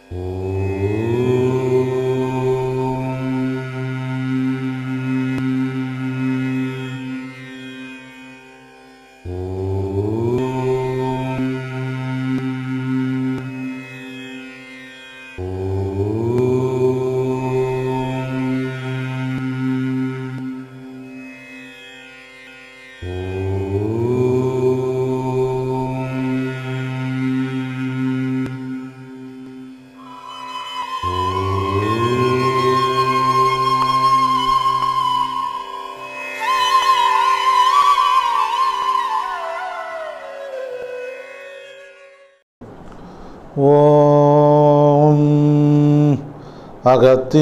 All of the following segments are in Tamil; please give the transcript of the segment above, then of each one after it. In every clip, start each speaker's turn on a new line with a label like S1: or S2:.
S1: ஓம் அகத்தீசாய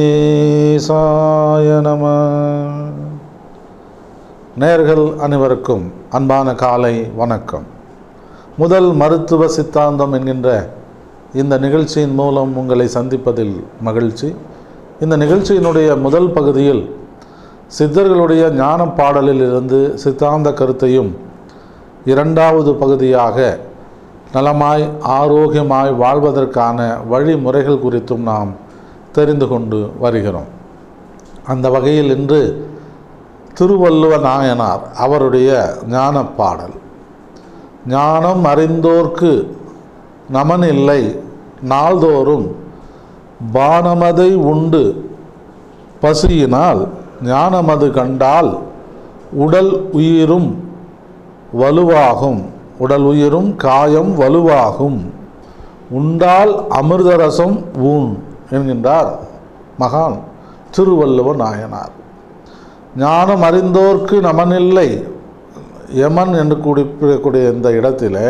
S1: நம நேர்கள் அனைவருக்கும் அன்பான காலை வணக்கம் முதல் மருத்துவ சித்தாந்தம் என்கின்ற இந்த நிகழ்ச்சியின் மூலம் உங்களை சந்திப்பதில் மகிழ்ச்சி இந்த நிகழ்ச்சியினுடைய முதல் பகுதியில் சித்தர்களுடைய ஞான பாடலில் இருந்து சித்தாந்த கருத்தையும் இரண்டாவது பகுதியாக நலமாய் ஆரோக்கியமாய் வாழ்வதற்கான வழிமுறைகள் குறித்தும் நாம் தெரிந்து கொண்டு வருகிறோம் அந்த வகையில் இன்று திருவள்ளுவ நாயனார் அவருடைய ஞான பாடல் ஞானம் அறிந்தோர்க்கு நமன் இல்லை நாள்தோறும் பானமதை உண்டு பசியினால் ஞானமது கண்டால் உடல் உயிரும் வலுவாகும் உடல் உயிரும் காயம் வலுவாகும் உண்டால் அமிர்தரசம் ஊன் என்கின்றார் மகான் திருவள்ளுவ நாயனார் ஞானம் அறிந்தோர்க்கு நமனில்லை யமன் என்று குறிப்பிடக்கூடிய இந்த இடத்திலே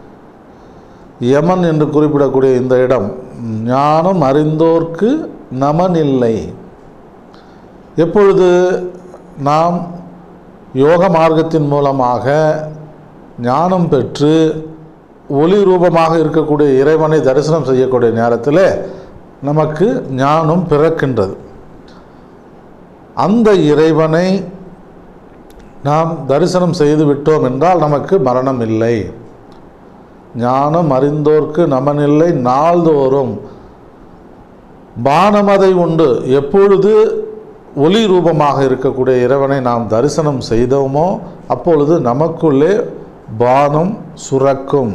S1: யமன் என்று குறிப்பிடக்கூடிய இந்த இடம் ஞானம் அறிந்தோர்க்கு நமனில்லை எப்பொழுது நாம் யோக மார்க்கத்தின் மூலமாக ஞானம் பெற்று ஒளி ரூபமாக இருக்கக்கூடிய இறைவனை தரிசனம் செய்யக்கூடிய நேரத்தில் நமக்கு ஞானம் பிறக்கின்றது அந்த இறைவனை நாம் தரிசனம் செய்து விட்டோம் என்றால் நமக்கு மரணம் இல்லை ஞானம் அறிந்தோர்க்கு நமனில்லை நாள்தோறும் பானமதை உண்டு எப்பொழுது ஒளி ரூபமாக இருக்கக்கூடிய இறைவனை நாம் தரிசனம் செய்தோமோ அப்பொழுது நமக்குள்ளே பானம் சுரக்கும்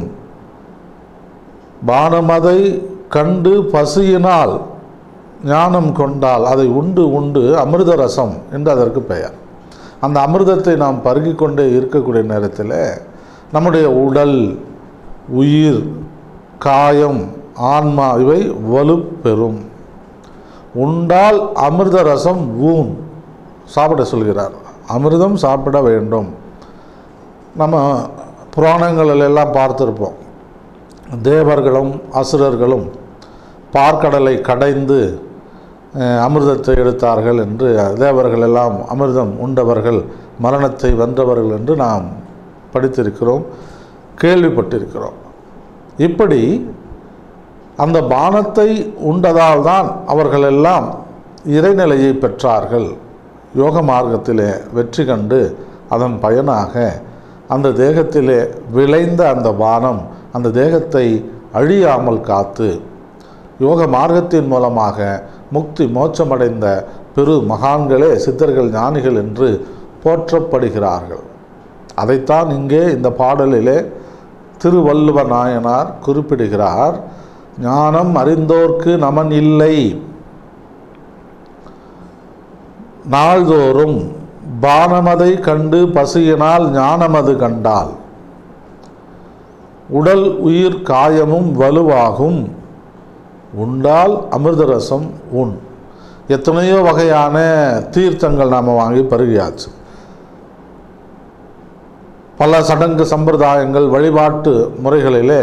S1: பானமதை கண்டு பசியினால் ஞானம் கொண்டால் அதை உண்டு உண்டு அமிர்த ரசம் என்று அதற்கு பெயர் அந்த அமிர்தத்தை நாம் பருகி கொண்டே இருக்கக்கூடிய நேரத்தில் நம்முடைய உடல் உயிர் காயம் ஆன்மா இவை வலுப்பெறும் உண்டால் அமிர்த ரசம் ஊன் சாப்பிட சொல்கிறார் அமிர்தம் சாப்பிட வேண்டும் நம்ம புராணங்களில் எல்லாம் பார்த்துருப்போம் தேவர்களும் அசுரர்களும் பார்க்கடலை கடைந்து அஹ், அமிர்தத்தை எடுத்தார்கள் என்று தேவர்கள் எல்லாம் அமிர்தம் உண்டவர்கள் மரணத்தை வென்றவர்கள் என்று நாம் படித்திருக்கிறோம் கேள்விப்பட்டிருக்கிறோம் இப்படி அந்த பானத்தை உண்டதால் தான் அவர்கள் எல்லாம் இறைநிலையை பெற்றார்கள் யோக மார்க்கத்திலே வெற்றி கண்டு அதன் பயனாக அந்த தேகத்திலே விளைந்த அந்த பானம் அந்த தேகத்தை அழியாமல் காத்து யோக மார்க்கத்தின் மூலமாக முக்தி மோட்சமடைந்த பெரு மகான்களே சித்தர்கள் ஞானிகள் என்று போற்றப்படுகிறார்கள் அதைத்தான் இங்கே இந்த பாடலிலே திருவள்ளுவ நாயனார் குறிப்பிடுகிறார் ஞானம் அறிந்தோர்க்கு நமன் இல்லை நாள்தோறும் பானமதை கண்டு பசியினால் ஞானமது கண்டால் உடல் உயிர் காயமும் வலுவாகும் உண்டால் அமிர்தரசம் உண் எத்தனையோ வகையான தீர்த்தங்கள் நாம் வாங்கி பருகியாச்சு பல சடங்கு சம்பிரதாயங்கள் வழிபாட்டு முறைகளிலே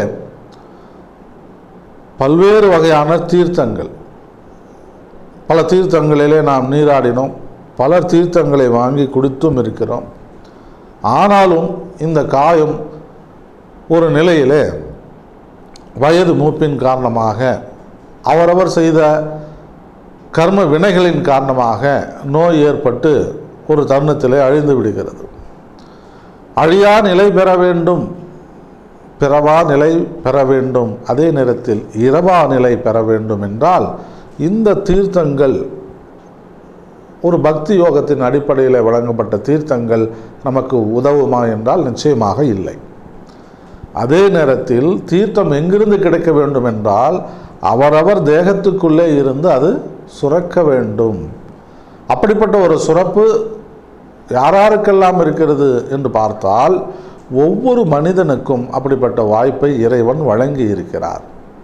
S1: பல்வேறு வகையான தீர்த்தங்கள் பல தீர்த்தங்களிலே நாம் நீராடினோம் பல தீர்த்தங்களை வாங்கி குடித்தும் இருக்கிறோம் ஆனாலும் இந்த காயம் ஒரு நிலையிலே வயது மூப்பின் காரணமாக அவரவர் செய்த கர்ம வினைகளின் காரணமாக நோய் ஏற்பட்டு ஒரு தருணத்திலே அழிந்து விடுகிறது அழியா நிலை பெற வேண்டும் பிறவா நிலை பெற வேண்டும் அதே நேரத்தில் இரவா நிலை பெற வேண்டும் என்றால் இந்த தீர்த்தங்கள் ஒரு பக்தி யோகத்தின் அடிப்படையில் வழங்கப்பட்ட தீர்த்தங்கள் நமக்கு உதவுமா என்றால் நிச்சயமாக இல்லை அதே நேரத்தில் தீர்த்தம் எங்கிருந்து கிடைக்க வேண்டும் என்றால் அவரவர் தேகத்துக்குள்ளே இருந்து அது சுரக்க வேண்டும் அப்படிப்பட்ட ஒரு சுரப்பு யாராருக்கெல்லாம் இருக்கிறது என்று பார்த்தால் ஒவ்வொரு மனிதனுக்கும் அப்படிப்பட்ட வாய்ப்பை இறைவன் வழங்கி இருக்கிறார்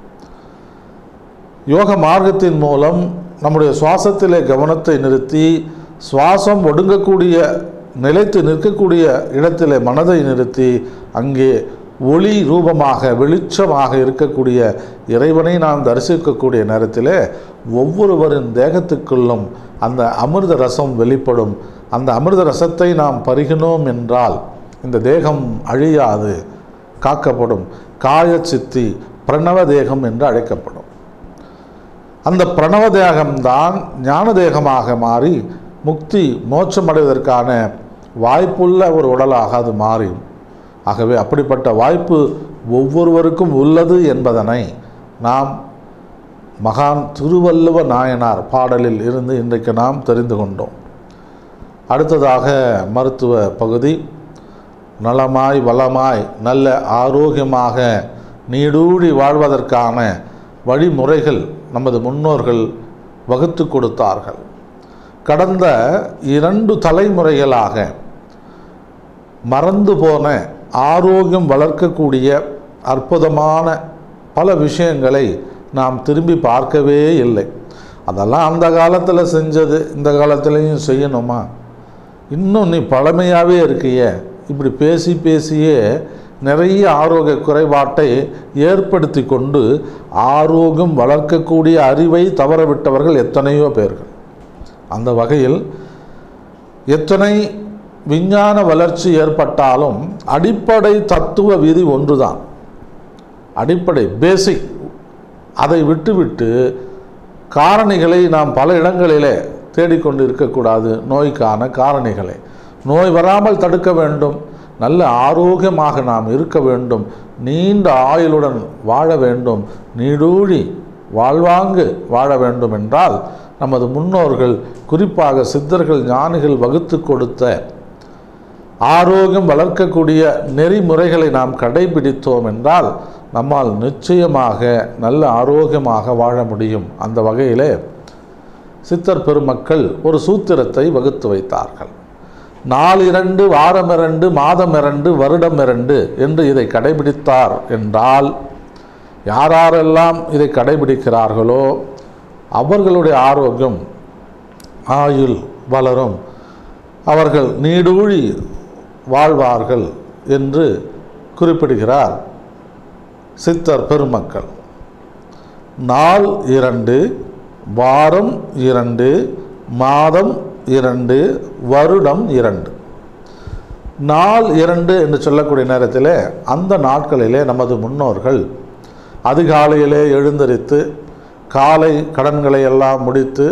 S1: யோக மார்க்கத்தின் மூலம் நம்முடைய சுவாசத்திலே கவனத்தை நிறுத்தி சுவாசம் ஒடுங்கக்கூடிய நிலைத்து நிற்கக்கூடிய இடத்திலே மனதை நிறுத்தி அங்கே ஒளி ரூபமாக வெளிச்சமாக இருக்கக்கூடிய இறைவனை நாம் தரிசிக்கக்கூடிய நேரத்திலே ஒவ்வொருவரின் தேகத்துக்குள்ளும் அந்த அமிர்த ரசம் வெளிப்படும் அந்த அமிர்த ரசத்தை நாம் பருகினோம் என்றால் இந்த தேகம் அழியாது காக்கப்படும் காய சித்தி பிரணவ தேகம் என்று அழைக்கப்படும் அந்த பிரணவ தேகம்தான் ஞான தேகமாக மாறி முக்தி மோட்சமடைவதற்கான வாய்ப்புள்ள ஒரு உடலாக அது மாறும் ஆகவே அப்படிப்பட்ட வாய்ப்பு ஒவ்வொருவருக்கும் உள்ளது என்பதனை நாம் மகான் திருவள்ளுவ நாயனார் பாடலில் இருந்து இன்றைக்கு நாம் தெரிந்து கொண்டோம் அடுத்ததாக மருத்துவ பகுதி நலமாய் வளமாய் நல்ல ஆரோக்கியமாக நீடூழி வாழ்வதற்கான வழிமுறைகள் நமது முன்னோர்கள் வகுத்து கொடுத்தார்கள் கடந்த இரண்டு தலைமுறைகளாக மறந்து போன ஆரோக்கியம் வளர்க்கக்கூடிய அற்புதமான பல விஷயங்களை நாம் திரும்பி பார்க்கவே இல்லை அதெல்லாம் அந்த காலத்தில் செஞ்சது இந்த காலத்துலேயும் செய்யணுமா இன்னும் நீ பழமையாகவே இருக்கிய இப்படி பேசி பேசியே நிறைய ஆரோக்கிய குறைபாட்டை ஏற்படுத்தி கொண்டு ஆரோக்கியம் வளர்க்கக்கூடிய அறிவை தவறவிட்டவர்கள் எத்தனையோ பேர்கள் அந்த வகையில் எத்தனை விஞ்ஞான வளர்ச்சி ஏற்பட்டாலும் அடிப்படை தத்துவ விதி ஒன்றுதான் அடிப்படை பேசிக் அதை விட்டுவிட்டு காரணிகளை நாம் பல இடங்களிலே தேடிக்கொண்டு இருக்கக்கூடாது நோய்க்கான காரணிகளை நோய் வராமல் தடுக்க வேண்டும் நல்ல ஆரோக்கியமாக நாம் இருக்க வேண்டும் நீண்ட ஆயுளுடன் வாழ வேண்டும் நீடூழி வாழ்வாங்கு வாழ வேண்டும் என்றால் நமது முன்னோர்கள் குறிப்பாக சித்தர்கள் ஞானிகள் வகுத்து கொடுத்த ஆரோக்கியம் வளர்க்கக்கூடிய நெறிமுறைகளை நாம் கடைபிடித்தோம் என்றால் நம்மால் நிச்சயமாக நல்ல ஆரோக்கியமாக வாழ முடியும் அந்த வகையிலே சித்தர் பெருமக்கள் ஒரு சூத்திரத்தை வகுத்து வைத்தார்கள் நாள் இரண்டு வாரம் இரண்டு மாதம் இரண்டு வருடம் இரண்டு என்று இதை கடைபிடித்தார் என்றால் யாரெல்லாம் இதை கடைபிடிக்கிறார்களோ அவர்களுடைய ஆரோக்கியம் ஆயுள் வளரும் அவர்கள் நீடூழி வாழ்வார்கள் என்று குறிப்பிடுகிறார் சித்தர் பெருமக்கள் நாள் இரண்டு வாரம் இரண்டு மாதம் இரண்டு வருடம் இரண்டு நாள் இரண்டு என்று சொல்லக்கூடிய நேரத்தில் அந்த நாட்களிலே நமது முன்னோர்கள் அதிகாலையிலே எழுந்தரித்து காலை கடன்களை எல்லாம் முடித்து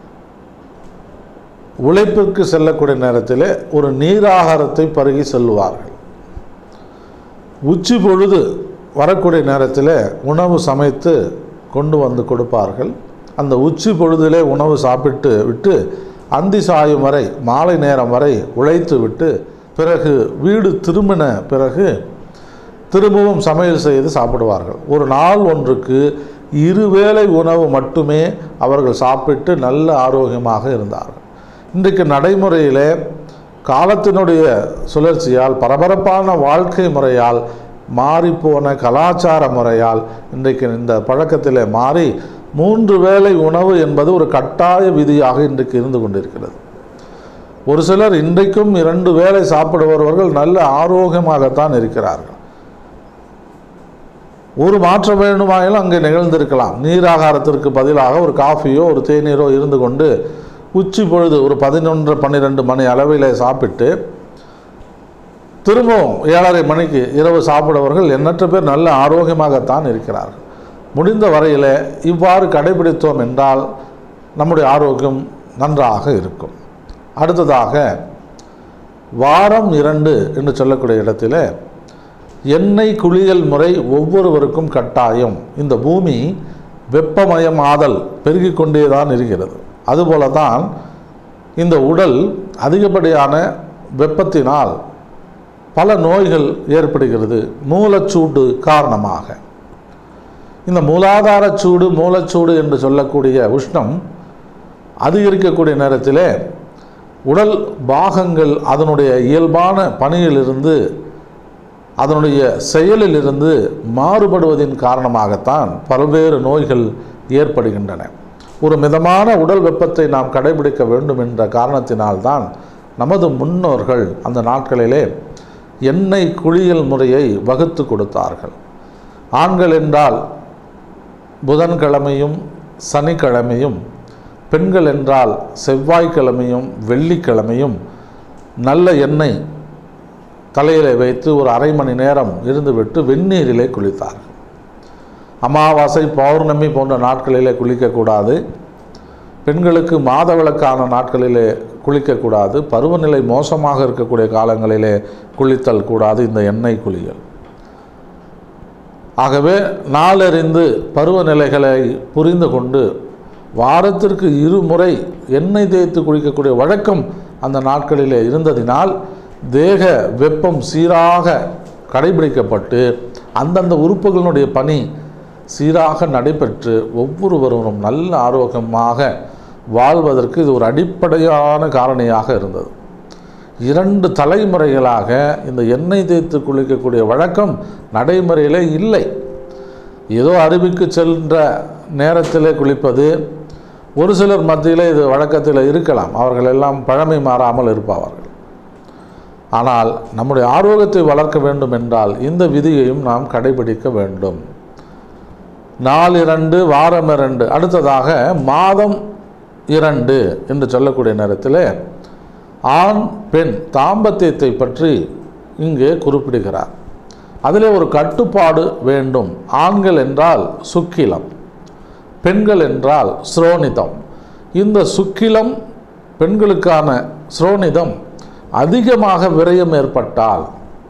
S1: உழைப்பிற்கு செல்லக்கூடிய நேரத்தில் ஒரு நீராகாரத்தை பருகி செல்வார்கள் உச்சி பொழுது வரக்கூடிய நேரத்தில் உணவு சமைத்து கொண்டு வந்து கொடுப்பார்கள் அந்த உச்சி பொழுதிலே உணவு சாப்பிட்டு விட்டு அந்தி சாயும் வரை மாலை நேரம் வரை உழைத்து விட்டு பிறகு வீடு திரும்பின பிறகு திரும்பவும் சமையல் செய்து சாப்பிடுவார்கள் ஒரு நாள் ஒன்றுக்கு இருவேளை உணவு மட்டுமே அவர்கள் சாப்பிட்டு நல்ல ஆரோக்கியமாக இருந்தார்கள் இன்றைக்கு நடைமுறையிலே காலத்தினுடைய சுழற்சியால் பரபரப்பான வாழ்க்கை முறையால் மாறிப்போன கலாச்சார முறையால் இன்றைக்கு இந்த பழக்கத்தில் மாறி மூன்று வேளை உணவு என்பது ஒரு கட்டாய விதியாக இன்றைக்கு இருந்து கொண்டிருக்கிறது ஒரு சிலர் இன்றைக்கும் இரண்டு வேளை சாப்பிடுபவர்கள் நல்ல ஆரோக்கியமாகத்தான் இருக்கிறார்கள் ஒரு மாற்றம் வேண்டுமாயிலும் அங்கே நிகழ்ந்திருக்கலாம் நீராகாரத்திற்கு பதிலாக ஒரு காஃபியோ ஒரு தேநீரோ இருந்து கொண்டு உச்சி பொழுது ஒரு பதினொன்று பன்னிரெண்டு மணி அளவில் சாப்பிட்டு திரும்பவும் ஏழரை மணிக்கு இரவு சாப்பிடுபவர்கள் எண்ணற்ற பேர் நல்ல ஆரோக்கியமாகத்தான் இருக்கிறார்கள் முடிந்த வரையில் இவ்வாறு கடைபிடித்தோம் என்றால் நம்முடைய ஆரோக்கியம் நன்றாக இருக்கும் அடுத்ததாக வாரம் இரண்டு என்று சொல்லக்கூடிய இடத்துல எண்ணெய் குளியல் முறை ஒவ்வொருவருக்கும் கட்டாயம் இந்த பூமி வெப்பமயமாதல் பெருகிக் கொண்டே தான் இருக்கிறது அதுபோல தான் இந்த உடல் அதிகப்படியான வெப்பத்தினால் பல நோய்கள் ஏற்படுகிறது மூலச்சூடு காரணமாக இந்த மூலாதார சூடு மூலச்சூடு என்று சொல்லக்கூடிய உஷ்ணம் அதிகரிக்கக்கூடிய நேரத்திலே உடல் பாகங்கள் அதனுடைய இயல்பான பணியிலிருந்து அதனுடைய செயலிலிருந்து மாறுபடுவதின் காரணமாகத்தான் பல்வேறு நோய்கள் ஏற்படுகின்றன ஒரு மிதமான உடல் வெப்பத்தை நாம் கடைபிடிக்க வேண்டும் என்ற காரணத்தினால்தான் நமது முன்னோர்கள் அந்த நாட்களிலே எண்ணெய் குளியல் முறையை வகுத்து கொடுத்தார்கள் ஆண்கள் என்றால் புதன்கிழமையும் சனிக்கிழமையும் பெண்கள் என்றால் செவ்வாய்க்கிழமையும் வெள்ளிக்கிழமையும் நல்ல எண்ணெய் தலையிலே வைத்து ஒரு அரை மணி நேரம் இருந்துவிட்டு வெந்நீரிலே குளித்தார்கள் அமாவாசை பௌர்ணமி போன்ற நாட்களிலே குளிக்கக்கூடாது பெண்களுக்கு மாதவிளக்கான நாட்களிலே குளிக்கக்கூடாது பருவநிலை மோசமாக இருக்கக்கூடிய காலங்களிலே குளித்தல் கூடாது இந்த எண்ணெய் குளியல் ஆகவே நாளறிந்து பருவநிலைகளை புரிந்து கொண்டு வாரத்திற்கு இருமுறை எண்ணெய் தேய்த்து குளிக்கக்கூடிய வழக்கம் அந்த நாட்களிலே இருந்ததினால் தேக வெப்பம் சீராக கடைபிடிக்கப்பட்டு அந்தந்த உறுப்புகளினுடைய பணி சீராக நடைபெற்று ஒவ்வொருவரும் நல்ல ஆரோக்கியமாக வாழ்வதற்கு இது ஒரு அடிப்படையான காரணியாக இருந்தது இரண்டு தலைமுறைகளாக இந்த எண்ணெய் தேய்த்து குளிக்கக்கூடிய வழக்கம் நடைமுறையிலே இல்லை ஏதோ அருவிக்கு சென்ற நேரத்திலே குளிப்பது ஒரு சிலர் மத்தியிலே இது வழக்கத்தில் இருக்கலாம் அவர்கள் எல்லாம் பழமை மாறாமல் இருப்பவர்கள் ஆனால் நம்முடைய ஆரோக்கியத்தை வளர்க்க வேண்டும் என்றால் இந்த விதியையும் நாம் கடைபிடிக்க வேண்டும் நாள் இரண்டு வாரம் இரண்டு அடுத்ததாக மாதம் இரண்டு என்று சொல்லக்கூடிய நேரத்தில் ஆண் பெண் தாம்பத்தியத்தை பற்றி இங்கே குறிப்பிடுகிறார் அதிலே ஒரு கட்டுப்பாடு வேண்டும் ஆண்கள் என்றால் சுக்கிலம் பெண்கள் என்றால் ஸ்ரோனிதம் இந்த சுக்கிலம் பெண்களுக்கான ஸ்ரோனிதம் அதிகமாக விரயம் ஏற்பட்டால்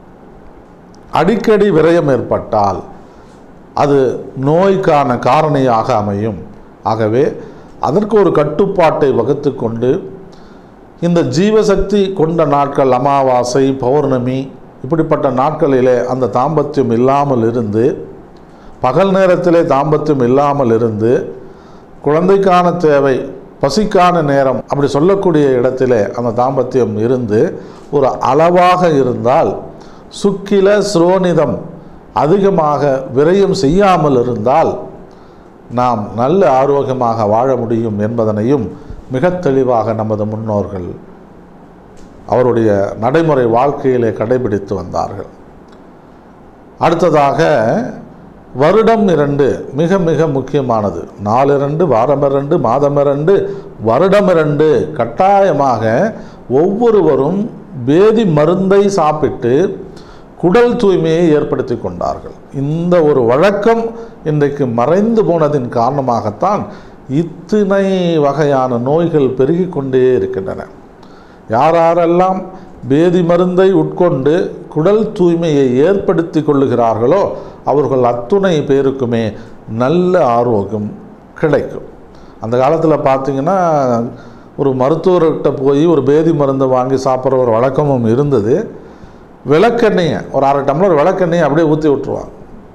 S1: அடிக்கடி விரயம் ஏற்பட்டால் அது நோய்க்கான காரணியாக அமையும் ஆகவே அதற்கு ஒரு கட்டுப்பாட்டை வகுத்து கொண்டு இந்த ஜீவசக்தி கொண்ட நாட்கள் அமாவாசை பௌர்ணமி இப்படிப்பட்ட நாட்களிலே அந்த தாம்பத்தியம் இல்லாமல் இருந்து பகல் நேரத்திலே தாம்பத்தியம் இல்லாமல் இருந்து குழந்தைக்கான தேவை பசிக்கான நேரம் அப்படி சொல்லக்கூடிய இடத்திலே அந்த தாம்பத்தியம் இருந்து ஒரு அளவாக இருந்தால் சுக்கில ஸ்ரோனிதம் அதிகமாக விரயம் செய்யாமல் இருந்தால் நாம் நல்ல ஆரோக்கியமாக வாழ முடியும் என்பதனையும் மிக தெளிவாக நமது முன்னோர்கள் அவருடைய நடைமுறை வாழ்க்கையிலே கடைபிடித்து வந்தார்கள் அடுத்ததாக வருடம் இரண்டு மிக மிக முக்கியமானது நாலு இரண்டு வாரம் இரண்டு மாதம் இரண்டு வருடம் இரண்டு கட்டாயமாக ஒவ்வொருவரும் வேதி மருந்தை சாப்பிட்டு குடல் தூய்மையை ஏற்படுத்தி கொண்டார்கள் இந்த ஒரு வழக்கம் இன்றைக்கு மறைந்து போனதின் காரணமாகத்தான் இத்தனை வகையான நோய்கள் பெருகி கொண்டே இருக்கின்றன யாரெல்லாம் பேதி மருந்தை உட்கொண்டு குடல் தூய்மையை ஏற்படுத்தி கொள்ளுகிறார்களோ அவர்கள் அத்துணை பேருக்குமே நல்ல ஆரோக்கியம் கிடைக்கும் அந்த காலத்தில் பார்த்தீங்கன்னா ஒரு மருத்துவர்கிட்ட போய் ஒரு பேதி மருந்தை வாங்கி சாப்பிட்ற ஒரு வழக்கமும் இருந்தது விளக்கெண்ணெயை ஒரு அரை டம்ளர் விளக்கெண்ணெயை அப்படியே ஊற்றி விட்டுருவாங்க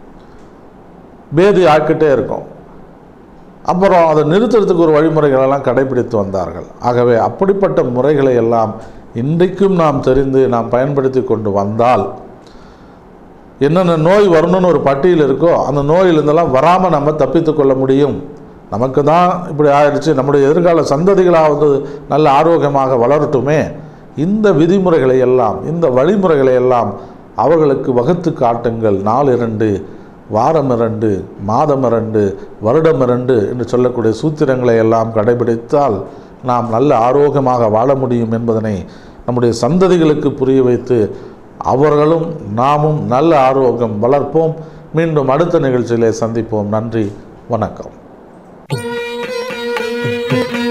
S1: பேதி ஆக்கிட்டே இருக்கும் அப்புறம் அதை நிறுத்துறதுக்கு ஒரு வழிமுறைகளெல்லாம் கடைபிடித்து வந்தார்கள் ஆகவே அப்படிப்பட்ட முறைகளை எல்லாம் இன்றைக்கும் நாம் தெரிந்து நாம் பயன்படுத்தி கொண்டு வந்தால் என்னென்ன நோய் வரணும்னு ஒரு பட்டியல் இருக்கோ அந்த நோயிலிருந்தெல்லாம் வராமல் நம்ம தப்பித்து கொள்ள முடியும் நமக்கு தான் இப்படி ஆயிடுச்சு நம்முடைய எதிர்கால சந்ததிகளாவது நல்ல ஆரோக்கியமாக வளரட்டுமே இந்த விதிமுறைகளை எல்லாம் இந்த வழிமுறைகளை எல்லாம் அவர்களுக்கு வகுத்து காட்டுங்கள் நாள் இரண்டு வாரம் இரண்டு மாதம் இரண்டு வருடம் இரண்டு என்று சொல்லக்கூடிய சூத்திரங்களை எல்லாம் கடைபிடித்தால் நாம் நல்ல ஆரோக்கியமாக வாழ முடியும் என்பதனை நம்முடைய சந்ததிகளுக்கு புரிய வைத்து அவர்களும் நாமும் நல்ல ஆரோக்கியம் வளர்ப்போம் மீண்டும் அடுத்த நிகழ்ச்சியிலே சந்திப்போம் நன்றி வணக்கம்